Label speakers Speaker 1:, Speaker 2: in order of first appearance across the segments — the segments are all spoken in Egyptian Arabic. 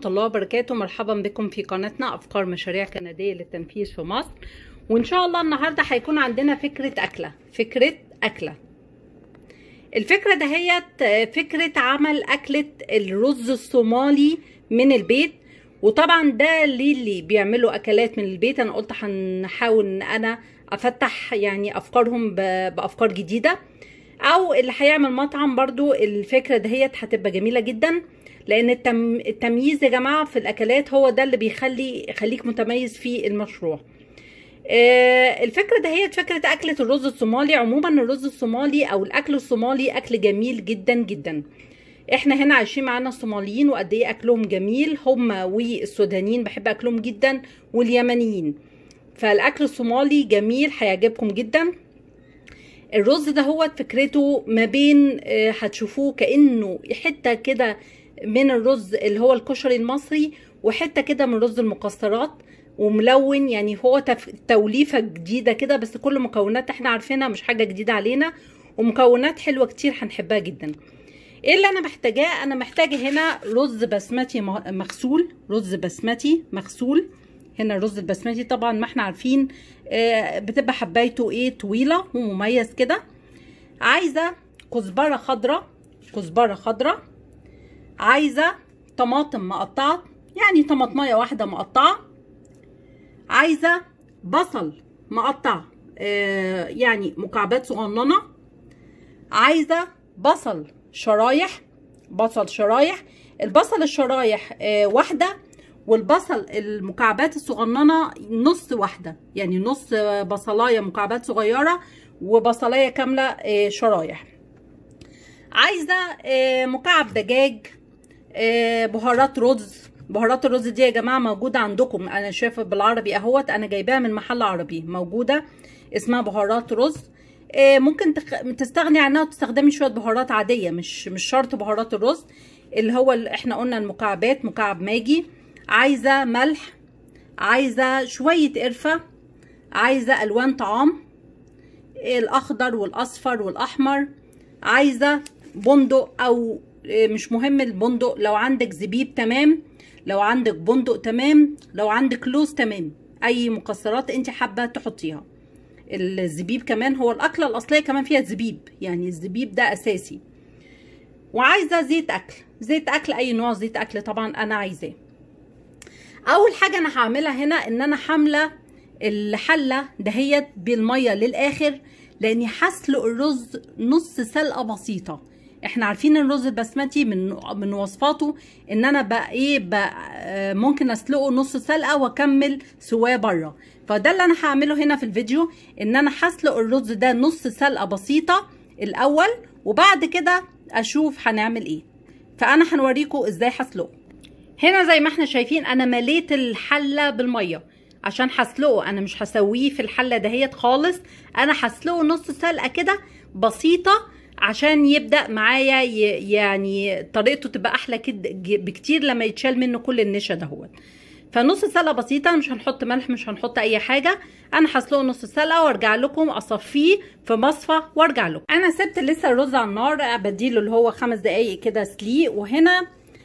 Speaker 1: ورحمة الله وبركاته مرحبا بكم في قناتنا أفكار مشاريع كندية للتنفيذ في مصر وإن شاء الله النهاردة هيكون عندنا فكرة أكلة فكرة أكلة الفكرة دهيت فكرة عمل أكلة الرز الصومالي من البيت وطبعا ده للي بيعملوا أكلات من البيت أنا قلت هنحاول إن أنا أفتح يعني أفكارهم بأفكار جديدة أو اللي هيعمل مطعم برضو الفكرة دهيت هتبقى جميلة جدا لان التم... التمييز يا جماعه في الاكلات هو ده اللي بيخلي يخليك متميز في المشروع آه الفكره ده هي فكره اكله الرز الصومالي عموما الرز الصومالي او الاكل الصومالي اكل جميل جدا جدا احنا هنا عايشين معانا الصوماليين وقد ايه اكلهم جميل هم والسودانيين بحب اكلهم جدا واليمنيين فالاكل الصومالي جميل هيعجبكم جدا الرز ده هو فكرته ما بين آه هتشوفوه كانه حته كده من الرز اللي هو الكشري المصري وحته كده من رز المكسرات وملون يعني هو توليفه جديده كده بس كل مكونات احنا عارفينها مش حاجه جديده علينا ومكونات حلوه كتير هنحبها جدا ايه اللي انا محتاجاه انا محتاجه هنا رز بسمتي مغسول رز بسمتي مغسول هنا الرز البسمتي طبعا ما احنا عارفين آه بتبقى حبايته ايه طويله ومميز كده عايزه كزبره خضراء كزبره خضراء عايزه طماطم مقطعه يعني طماطمايه واحده مقطعه عايزه بصل مقطع آه يعني مكعبات صغننه عايزه بصل شرايح بصل شرايح البصل الشرايح آه واحده والبصل المكعبات الصغننه نص واحده يعني نص بصلايه مكعبات صغيره وبصلايه كامله آه شرايح عايزه مكعب دجاج بهارات رز بهارات الرز دي يا جماعه موجوده عندكم انا شايفه بالعربي اهوت انا جايباها من محل عربي موجوده اسمها بهارات رز ممكن تستغني عنها وتستخدمي شويه بهارات عاديه مش مش شرط بهارات الرز اللي هو اللي احنا قلنا المكعبات مكعب ماجي عايزه ملح عايزه شويه قرفه عايزه الوان طعام الاخضر والاصفر والاحمر عايزه بندق او مش مهم البندق لو عندك زبيب تمام لو عندك بندق تمام لو عندك لوز تمام اي مكسرات انت حابه تحطيها الزبيب كمان هو الاكله الاصليه كمان فيها زبيب يعني الزبيب ده اساسي وعايزه زيت اكل زيت اكل اي نوع زيت اكل طبعا انا عايزاه اول حاجه انا هعملها هنا ان انا حامله الحله دهيت بالميه للاخر لاني هسلق الرز نص سلقه بسيطه احنا عارفين الرز البسمتي من من وصفاته ان انا بقى ايه بقى ممكن اسلقه نص سلقه واكمل سواه بره فده اللي انا هعمله هنا في الفيديو ان انا هسلق الرز ده نص سلقه بسيطه الاول وبعد كده اشوف هنعمل ايه فانا هنوريكم ازاي هسلقه هنا زي ما احنا شايفين انا مليت الحله بالميه عشان هسلقه انا مش هسويه في الحله دهيت خالص انا هسلقه نص سلقه كده بسيطه عشان يبدا معايا يعني طريقته تبقى احلى كده بكتير لما يتشال منه كل النشا دهوت فنص سلقه بسيطه مش هنحط ملح مش هنحط اي حاجه انا هسلقه نص سلقه وارجع لكم اصفيه في مصفى وارجع لكم انا سبت لسه الرز على النار بديله اللي هو خمس دقايق كده سليق وهنا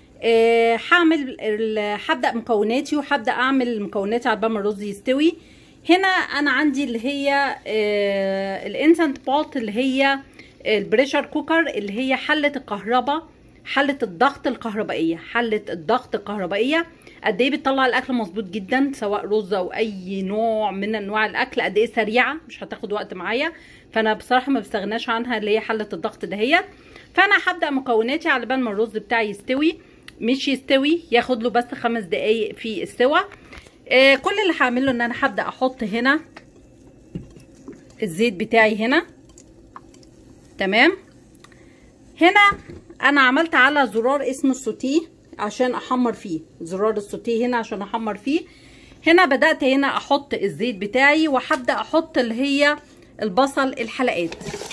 Speaker 1: هعمل آه هبدا مكوناتي وهبدا اعمل مكوناتي على بال الرز يستوي هنا انا عندي اللي هي آه الانسنت بوت اللي هي البريشر كوكر اللي هي حله الكهرباء حله الضغط الكهربائيه حله الضغط الكهربائيه قد ايه بتطلع الاكل مظبوط جدا سواء رز او اي نوع من انواع الاكل قد ايه سريعه مش هتاخد وقت معايا فانا بصراحه ما بستغناش عنها اللي هي حله الضغط دهيت فانا هبدا مكوناتي على بال ما الرز بتاعي يستوي مش يستوي ياخد له بس خمس دقايق في السوا آه كل اللي هعمله ان انا هبدا احط هنا الزيت بتاعي هنا تمام هنا انا عملت على زرار اسمه السوتيه عشان احمر فيه زرار السوتيه هنا عشان احمر فيه هنا بدات هنا احط الزيت بتاعي وهبدا احط اللي هي البصل الحلقات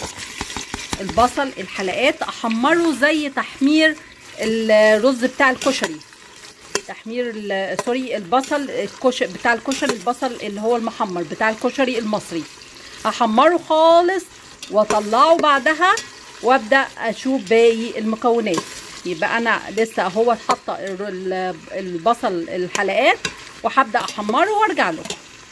Speaker 1: البصل الحلقات احمره زي تحمير الرز بتاع الكشري تحمير سوري البصل الكشري بتاع الكشري البصل اللي هو المحمر بتاع الكشري المصري هحمره خالص واطلعه بعدها وابدا اشوف باقي المكونات يبقى انا لسه اهو حاطه البصل الحلقات وهبدا احمره وارجع له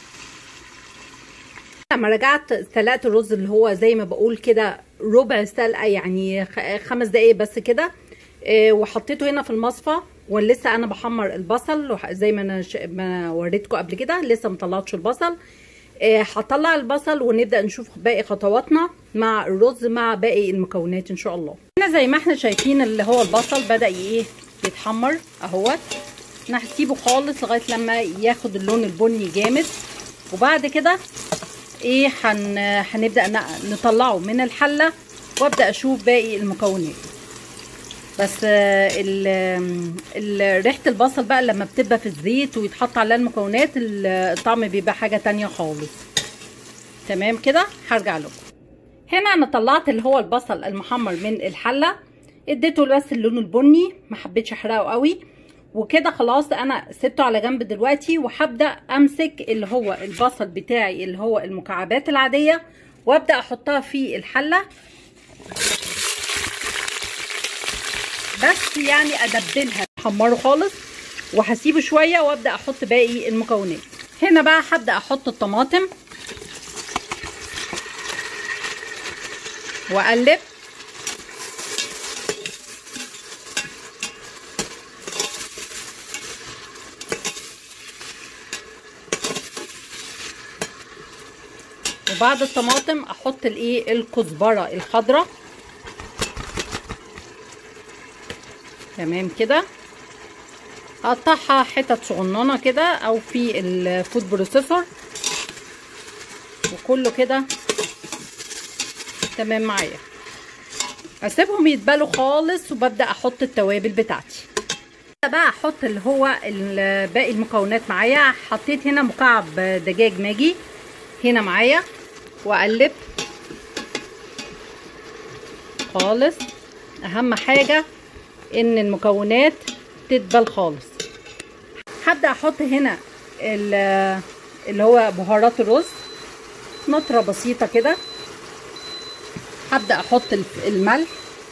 Speaker 1: لما رجعت سلقت الرز اللي هو زي ما بقول كده ربع سلقه يعني خمس دقايق بس كده وحطيته هنا في المصفى ولسه انا بحمر البصل زي ما انا ش... ما وريتكم قبل كده لسه مطلعتش البصل هطلع البصل ونبدا نشوف باقي خطواتنا مع الرز مع باقي المكونات ان شاء الله هنا زي ما احنا شايفين اللي هو البصل بدا ايه يتحمر اهوت انا هسيبه خالص لغايه لما ياخد اللون البني جامد وبعد كده ايه هن... هنبدا نطلعه من الحله وابدا اشوف باقي المكونات بس ال ال ريحه البصل بقى لما بتبقى في الزيت ويتحط عليها المكونات الطعم بيبقى حاجه تانية خالص تمام كده هرجع لكم هنا انا طلعت اللي هو البصل المحمر من الحله اديته بس اللون البني ما حبيتش احرقه قوي وكده خلاص انا سبته على جنب دلوقتي وهبدا امسك اللي هو البصل بتاعي اللي هو المكعبات العاديه وابدا احطها في الحله بس يعني ادبلها احمره خالص وهسيبه شويه وابدا احط باقي المكونات هنا بقى هبدا احط الطماطم واقلب وبعد الطماطم احط الايه الكزبره الخضراء تمام كده هقطعها حتت صغننه كده او في الفود بروسيسور وكله كده تمام معايا اسيبهم يتبلوا خالص وببدا احط التوابل بتاعتي بقى احط اللي هو باقي المكونات معايا حطيت هنا مكعب دجاج ماجي هنا معايا واقلب خالص اهم حاجه ان المكونات تدبل خالص هبدا احط هنا اللي هو بهارات الرز نطره بسيطه كده هبدا احط الملح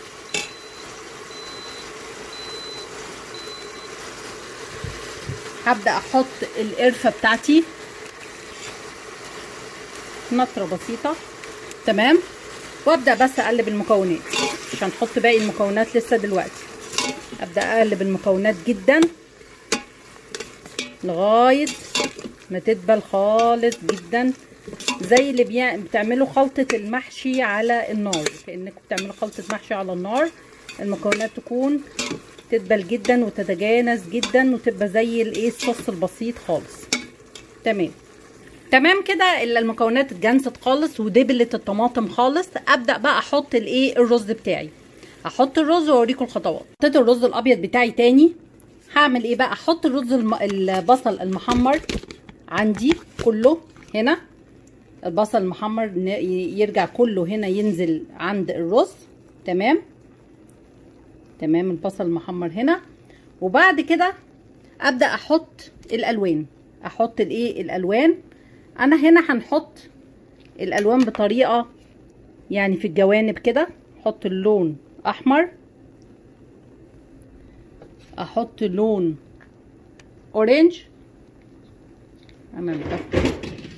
Speaker 1: هبدا احط القرفه بتاعتي نطره بسيطه تمام وابدا بس اقلب المكونات مش هنحط باقي المكونات لسه دلوقتي ابدا اقلب المكونات جدا لغايه ما تدبل خالص جدا زي اللي بيع... بتعملوا خلطه المحشي على النار كانكم بتعملوا خلطه محشي على النار المكونات تكون تدبل جدا وتتجانس جدا وتبقى زي الايه الصوص البسيط خالص تمام تمام كده الا المكونات اتجانست خالص ودبلت الطماطم خالص ابدا بقى احط الايه الرز بتاعي هحط الرز واوريكم الخطوات حطيت الرز الابيض بتاعي تاني هعمل ايه بقى احط الرز الم... البصل المحمر عندي كله هنا البصل المحمر يرجع كله هنا ينزل عند الرز تمام تمام البصل المحمر هنا وبعد كده ابدا احط الالوان احط الايه الالوان انا هنا هنحط الالوان بطريقه يعني في الجوانب كده احط اللون احمر احط لون اورنج انا متأكد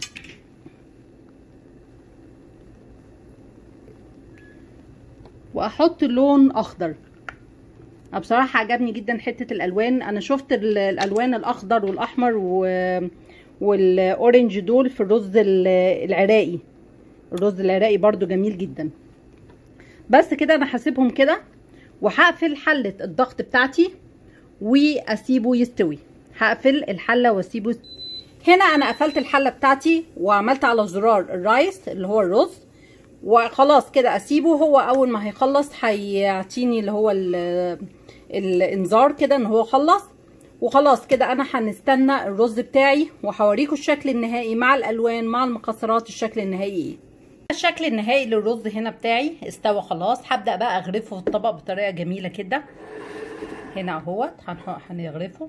Speaker 1: واحط لون اخضر بصراحه عجبني جدا حته الالوان انا شفت الالوان الاخضر والاحمر و... والاورنج دول في الرز العراقي الرز العراقي برضو جميل جدا بس كده انا هسيبهم كده وهقفل حله الضغط بتاعتي واسيبه يستوي هقفل الحله واسيبه هنا انا قفلت الحله بتاعتي وعملت على زرار الرايس اللي هو الرز وخلاص كده اسيبه هو اول ما هيخلص هيعطيني اللي هو الانذار كده ان هو خلص وخلاص كده انا هنستنى الرز بتاعي وهوريكم الشكل النهائي مع الالوان مع المكسرات الشكل النهائي ايه الشكل النهائي للرز هنا بتاعي استوى خلاص هبدا بقى اغرفه في الطبق بطريقه جميله كده هنا اهوت هنغرفه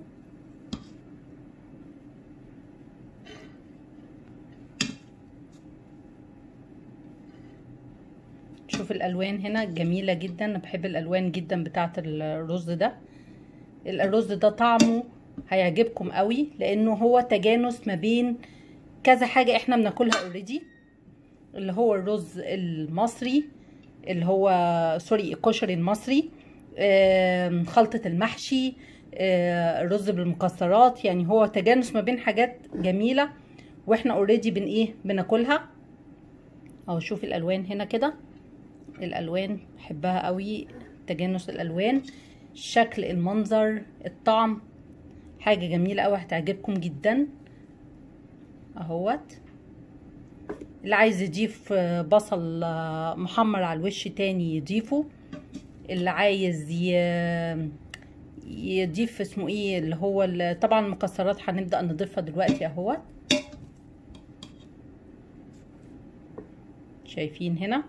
Speaker 1: شوف الالوان هنا جميله جدا انا بحب الالوان جدا بتاعه الرز ده الرز ده طعمه هيعجبكم قوي لانه هو تجانس ما بين كذا حاجه احنا بناكلها اوريدي اللي هو الرز المصري اللي هو سوري الكشري المصري خلطه المحشي الرز بالمكسرات يعني هو تجانس ما بين حاجات جميله واحنا اوريدي بن ايه بناكلها اهو شوف الالوان هنا كده الالوان بحبها قوي تجانس الالوان شكل المنظر الطعم حاجه جميله قوي هتعجبكم جدا اهوت اللي عايز يضيف بصل محمر على الوش تاني يضيفه اللي عايز ي... يضيف اسمه ايه اللي هو اللي طبعا المكسرات هنبدا نضيفها دلوقتي اهوت شايفين هنا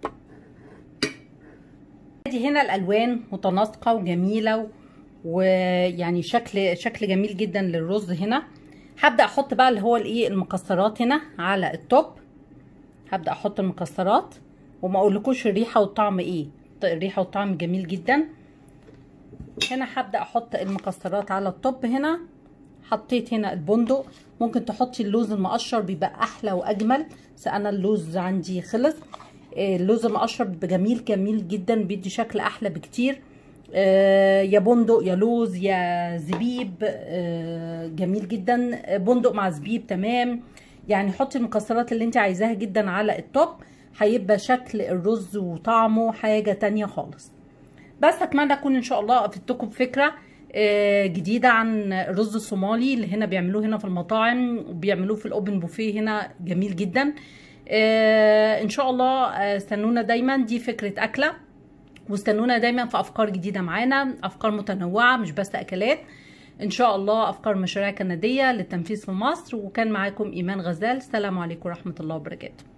Speaker 1: ادي هنا الالوان متناسقه وجميله ويعني شكل شكل جميل جدا للرز هنا هبدا احط بقى اللي هو الايه المكسرات هنا على التوب هبدا احط المكسرات وما اقولكوش الريحه والطعم ايه الريحه والطعم جميل جدا هنا هبدا احط المكسرات على التوب هنا حطيت هنا البندق ممكن تحطي اللوز المقشر بيبقى احلى واجمل بس انا اللوز عندي خلص اللوز المقشر بيبقى جميل جميل جدا بيدي شكل احلى بكتير يا بندق يا لوز يا زبيب جميل جدا بندق مع زبيب تمام يعني حطي المكسرات اللي انت عايزاها جدا على التوب هيبقى شكل الرز وطعمه حاجه تانية خالص بس اتمنى اكون ان شاء الله افدتكم بفكره جديده عن الرز الصومالي اللي هنا بيعملوه هنا في المطاعم وبيعملوه في الاوبن بوفيه هنا جميل جدا ان شاء الله استنونا دايما دي فكره اكله واستنونا دايما في افكار جديده معانا افكار متنوعه مش بس اكلات ان شاء الله افكار مشاريع كنديه للتنفيذ في مصر وكان معاكم ايمان غزال السلام عليكم ورحمه الله وبركاته